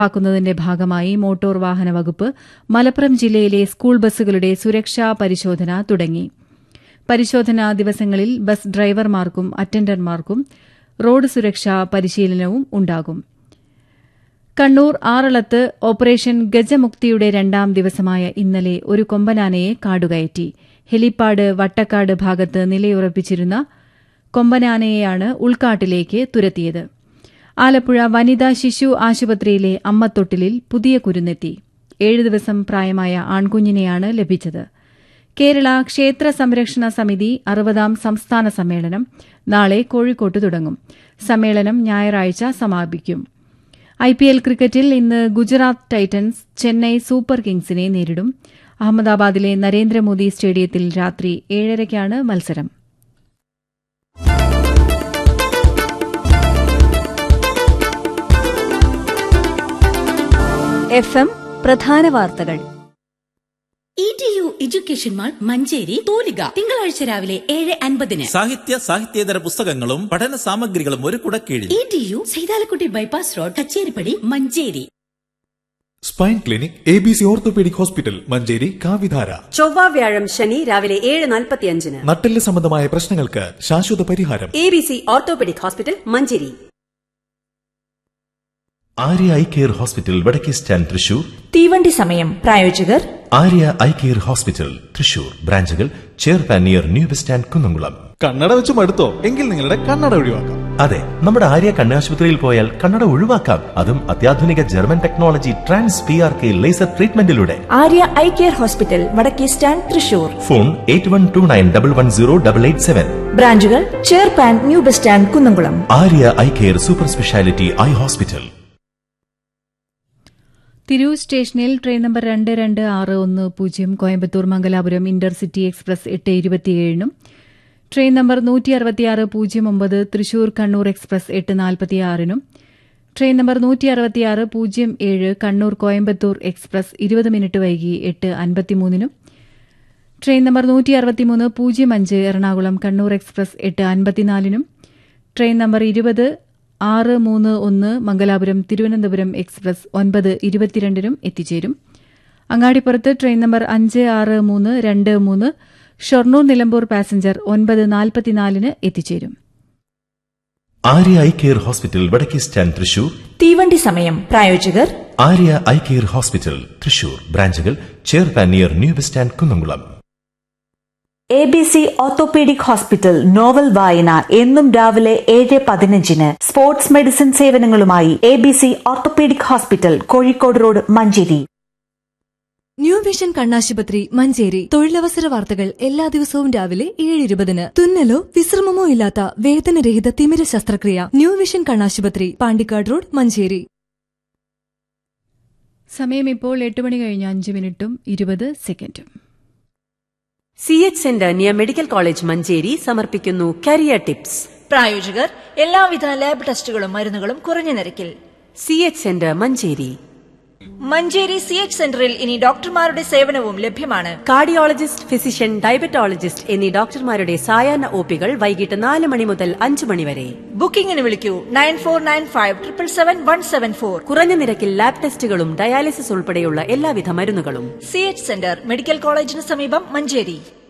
ാക്കുന്നതിന്റെ ഭാഗമായി മോട്ടോർ വാഹന വകുപ്പ് മലപ്പുറം ജില്ലയിലെ സ്കൂൾ ബസ്സുകളുടെ സുരക്ഷാ പരിശോധന തുടങ്ങി പരിശോധനാ ദിവസങ്ങളിൽ ബസ് ഡ്രൈവർമാർക്കും അറ്റൻഡർമാർക്കും റോഡ് സുരക്ഷാ പരിശീലനവും ഉണ്ടാകും കണ്ണൂർ ആറളത്ത് ഓപ്പറേഷൻ ഗജമുക്തിയുടെ രണ്ടാം ദിവസമായ ഇന്നലെ ഒരു കൊമ്പനാനയെ കാടുകയറ്റി ഹെലിപ്പാഡ് വട്ടക്കാട് ഭാഗത്ത് നിലയുറപ്പിച്ചിരുന്ന കൊമ്പനാനയെയാണ് ഉൾക്കാട്ടിലേക്ക് തുരത്തിയത് ആലപ്പുഴ വനിതാ ശിശു ആശുപത്രിയിലെ അമ്മത്തൊട്ടിലിൽ പുതിയ കുരുന്നെത്തി ഏഴ് ദിവസം പ്രായമായ ആൺകുഞ്ഞിനെയാണ് ലഭിച്ചത് കേരള ക്ഷേത്ര സംരക്ഷണ സമിതി അറുപതാം സംസ്ഥാന സമ്മേളനം നാളെ കോഴിക്കോട്ട് തുടങ്ങും സമ്മേളനം ഞായറാഴ്ച സമാപിക്കും ഐപിഎൽ ക്രിക്കറ്റിൽ ഇന്ന് ഗുജറാത്ത് ടൈറ്റൻസ് ചെന്നൈ സൂപ്പർ കിങ്സിനെ നേരിടും അഹമ്മദാബാദിലെ നരേന്ദ്രമോദി സ്റ്റേഡിയത്തിൽ രാത്രി ഏഴരയ്ക്കാണ് മത്സരം എഫ് എം പ്രധാന വാർത്തകൾ E T U education mall Manjeri തോലിക തിങ്കളാഴ്ച രാവിലെ ഏഴ് അൻപതിന് സാഹിത്യ സാഹിത്യേതര പുസ്തകങ്ങളും പഠന സാമഗ്രികളും ഒരു കുടക്കീഴിൽ E T U Saithalakutty bypass road Kacheripadi Manjeri spine clinic A B C orthopaedic hospital Manjeri കാവിധാര ചൊവ്വ വ്യാഴം ശനി രാവിലെ ഏഴ് നാൽപ്പത്തിയഞ്ചിന് നട്ടെല്ല് സംബന്ധമായ പ്രശ്നങ്ങൾക്ക് ശാശ്വത പരിഹാരം A B C orthopaedic hospital Manjeri Arya eye care hospital വടക്കേ സ്റ്റാൻഡ് തൃശൂർ തീവണ്ടി സമയം പ്രായോജകർ Arya eye care hospital Thrissur ബ്രാഞ്ചുകൾ ചെയർപാൻ near new bus stand Kunnamkulam കണ്ണട വെച്ച് മടുത്തോ എങ്കിൽ നിങ്ങളുടെ കണ്ണട ഒഴിവാക്കാം അതെ നമ്മുടെ ആര്യ കണ്ണാശുപത്രിയിൽ പോയാൽ കണ്ണട ഒഴിവാക്കാം അതും അത്യാധുനിക German technology trans P R K laser ട്രീറ്റ്മെന്റിലൂടെ ആര്യ ഐ കെയർ ഹോസ്പിറ്റൽ വടക്കേ stand Thrissur phone eight one two nine double one zero double eight seven ബ്രാഞ്ചുകൾ ചെയർപാൻ new bus stand Kunnamkulam Arya eye care super speciality eye hospital Tirur സ്റ്റേഷനിൽ train number രണ്ട് രണ്ട് ആറ് ഒന്ന് പൂജ്യം കോയമ്പത്തൂർ മംഗലാപുരം ഇന്റർസിറ്റി എക്സ്പ്രസ് എട്ട് ഇരുപത്തിയേഴിനും ട്രെയിൻ നമ്പർ നൂറ്റി അറുപത്തിയാറ് പൂജ്യം ഒമ്പത് തൃശൂർ കണ്ണൂർ എക്സ്പ്രസ് എട്ട് നാൽപ്പത്തിയാറിനും ട്രെയിൻ നമ്പർ നൂറ്റി അറുപത്തിയാറ് പൂജ്യം ഏഴ് കണ്ണൂർ കോയമ്പത്തൂർ എക്സ്പ്രസ് ഇരുപത് മിനിറ്റ് വൈകി എട്ട് അൻപത്തിമൂന്നിനും ട്രെയിൻ നമ്പർ നൂറ്റി അറുപത്തിമൂന്ന് പൂജ്യം അഞ്ച് എറണാകുളം കണ്ണൂർ എക്സ്പ്രസ് എട്ട് അൻപത്തിനാലിനും ട്രെയിൻ നമ്പർ ഇരുപത് ആറ് മൂന്ന് ഒന്ന് മംഗലാപുരം തിരുവനന്തപുരം എക്സ്പ്രസ് ഒൻപത് ഇരുപത്തിരണ്ടിനും എത്തിച്ചേരും അങ്ങാടിപ്പുറത്ത് ട്രെയിൻ നമ്പർ അഞ്ച് ആറ് മൂന്ന് രണ്ട് മൂന്ന് ഷൊർണൂർ നിലമ്പൂർ പാസഞ്ചർ ഒൻപത് നാൽപ്പത്തിനാലിന് എത്തിച്ചേരും ആര്യ ഐ കെയർ ഹോസ്പിറ്റൽ വടക്കേ സ്റ്റാൻഡ് തൃശൂർ തീവണ്ടി സമയം പ്രായോജകർ Arya eye care hospital Thrissur ബ്രാഞ്ചുകൾ ചെയർപാൻ near new bus stand Kunnamkulam A B C orthopaedic hospital novel വായന എന്നും രാവിലെ ഏഴ് പതിനഞ്ചിന് സ്പോർട്സ് മെഡിസിൻ സേവനങ്ങളുമായി A B C orthopaedic hospital Kozhikode road Manjeri new vision കണ്ണാശുപത്രി മഞ്ചേരി തൊഴിലവസര വാർത്തകൾ എല്ലാ ദിവസവും രാവിലെ ഏഴ് ഇരുപതിന് തുന്നലോ വിശ്രമമോ ഇല്ലാത്ത വേദനരഹിത തിമിര ശസ്ത്രക്രിയ ന്യൂ വിഷൻ കണ്ണാശുപത്രി പാണ്ടിക്കാട് റോഡ് മഞ്ചേരി സമയം ഇപ്പോൾ എട്ട് മണി കഴിഞ്ഞ് അഞ്ച് മിനിറ്റും ഇരുപത് സെക്കൻഡും C H centre near medical college Manjeri സമർപ്പിക്കുന്നു കരിയർ ടിപ്സ് പ്രായോജകർ എല്ലാവിധ ലാബ് ടെസ്റ്റുകളും മരുന്നുകളും കുറഞ്ഞ നിരക്കിൽ C H centre Manjeri Manjeri C H സെന്ററിൽ ഇനി ഡോക്ടർമാരുടെ സേവനവും ലഭ്യമാണ് കാർഡിയോളജിസ്റ്റ് ഫിസിഷ്യൻ ഡയബറ്റോളജിസ്റ്റ് എന്നീ ഡോക്ടർമാരുടെ സായാഹ്ന ഒപികൾ വൈകിട്ട് നാല് മണി മുതൽ അഞ്ചു മണി വരെ ബുക്കിംഗിന് വിളിക്കൂ nine four nine five triple seven one seven four കുറഞ്ഞ നിരക്കിൽ ലാബ് ടെസ്റ്റുകളും ഡയാലിസിസ് ഉൾപ്പെടെയുള്ള എല്ലാവിധ മരുന്നുകളും സി എച്ച് സെന്റർ മെഡിക്കൽ കോളേജിന് സമീപം മഞ്ചേരി